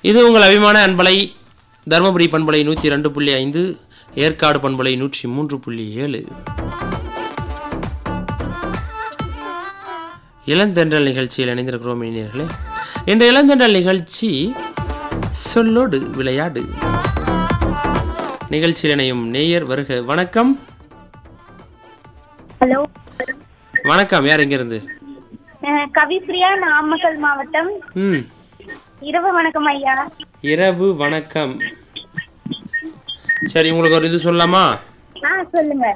இது உங்கள் அபிமான அன்பலை தருமபுரி பண்பலை நூற்றி ரெண்டு புள்ளி ஐந்து ஏற்காடு பண்பலை நூற்றி மூன்று புள்ளி ஏழு இளந்தென்றல் நிகழ்ச்சியில் இணைந்திருக்கிறோம் இளைஞர்களே இந்த இளந்தென்றல் நிகழ்ச்சி சொல்லோடு விளையாடு நிகழ்ச்சியில் இணையும் நேயர் வருக வணக்கம் ஹலோ வணக்கம் யார் எங்கிருந்து அஹ் கவிப்ரியா நாமக்கல் மாவட்டம் ம் இரவு வணக்கம் ஐயா இரவு வணக்கம் சரி உங்களுக்கு ஒரு இது சொல்லலாமா ஆ சொல்லுங்க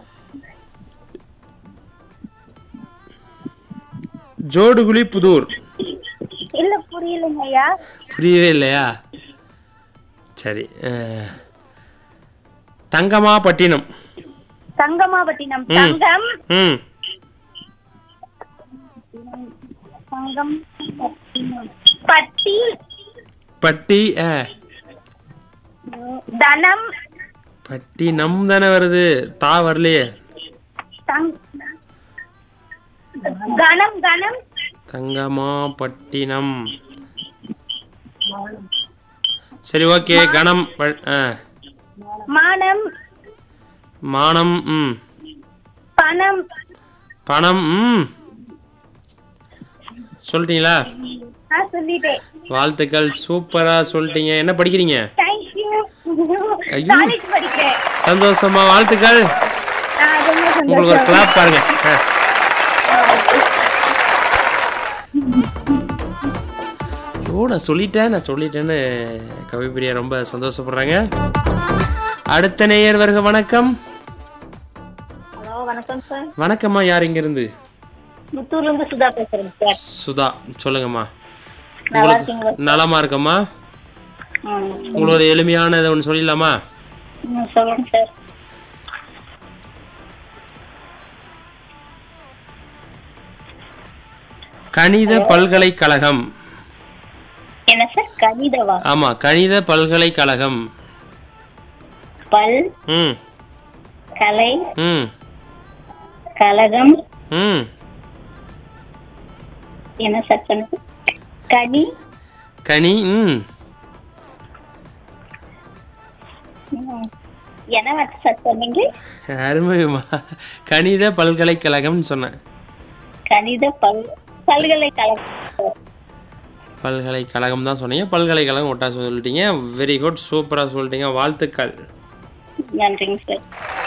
ஜோடுகுழி புதூர் இல்ல புரியலைங்க ஐயா புரியவே இல்லையா சரி அஹ், தங்கமாபட்டினம் தங்கமாபட்டினம் ம். தங்கம் ம் தங்கம் பட்டினம். பட்டி பட்டி அஹ், தனம் பட்டி நம் தானே வருது தா வரலையே தங் கணம் கணம் தங்கமாபட்டினம் சரி ஓகே கணம் ப- அஹ், மானம் மானம் ம் பணம் பணம் ம் சொல்லிட்டீங்களா ஆ சொல்லிட்டேன் வாழ்த்துக்கள் சூப்பரா சொல்லிட்டீங்க என்ன படிக்கிறீங்க தேங்க்யூ ஐயோ. காலேஜ் படிக்கிறேன் சந்தோஷமா வாழ்த்துக்கள் ஆ, ரொம்ப உங்களுக்கு ஒரு சந்தோஷம் கிளாப் பாருங்க ஆ. ஐயோ நான் சொல்லிட்டேன் நான் சொல்லிட்டேன்னு கவிப்பிரியா ரொம்ப சந்தோஷப்படுறாங்க அடுத்த நேயர் வருக வணக்கம் ஹலோ வணக்கம் சார் வணக்கம்மா யார் இங்கிருந்து முத்தூர்ல இருந்து சுதா பேசுறேன் சார் சுதா சொல்லுங்கம்மா நல்லா இருக்கீங்களா நலமா இருக்கம்மா ம். உங்களுக்கு ஒரு எளிமையான இதை ஒன்று சொல்லிடலாமா ம், சொல்லுங்க சார் கணித பல்கலைக்கழகம் என்ன சார் கவிதவா ஆமா கணித பல்கலைக்கழகம் பல் ம் கலை ம் கழகம் ம் என்ன சார் சொன்னது கனி கனி ம் ம். என்ன வார்த்தை சார் சொன்னீங்க அருமைமா கணித பல்கலைக்கழகம்னு சொன்னேன் கணித பல் பல்கலைக்கழகம் சார். பல்கலைக்கழகம் தான் சொன்னீங்க பல்கலைக்கழகம் ஒட்டா சொல்லிட்டீங்க வெரி குட் சூப்பராக சொல்லிட்டீங்க வாழ்த்துக்கள் நன்றிங்க சார்